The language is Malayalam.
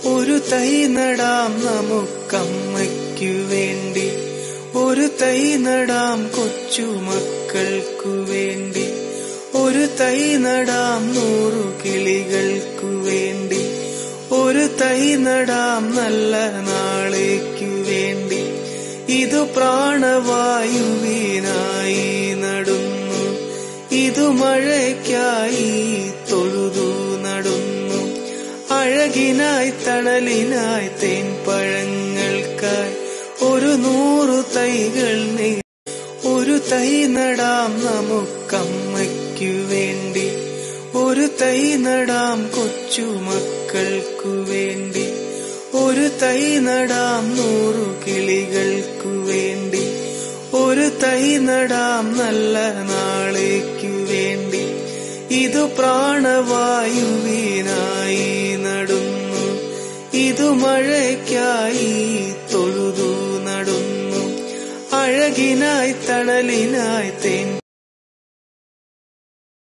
ഒരു തൈ നടാം നമുക്കമ്മയ്ക്കു വേണ്ടി ഒരു തൈ നടാം കൊച്ചുമക്കൾക്കു വേണ്ടി ഒരു തൈ നടാം നൂറു കിളികൾക്കു വേണ്ടി ഒരു തൈ നടാം നല്ല നാളേക്കു വേണ്ടി ഇതു പ്രാണവായുവിനായി നടുന്നു ഇതു മഴയ്ക്കായി തൊഴുതു നടുന്നു അഴകിനായി തണലിനായി തേൻ പഴങ്ങൾക്കായി ഒരു നൂറു തൈകൾ നീ ഒരു തൈ നടാം നമുക്കമ്മയ്ക്കു വേണ്ടി ഒരു തൈ നടാം കൊച്ചുമക്കൾക്കു വേണ്ടി ഒരു തൈ നടാം നൂറു കിളികൾക്കു വേണ്ടി ഒരു തൈ നടാം നല്ല നാളേക്കു വേണ്ടി ഇതു പ്രാണവായുവിനായി നടുന്നു ഇതു മഴയ്ക്കായി തൊഴുതു നടുന്നു അഴകിനായി തണലിനായി തേൻ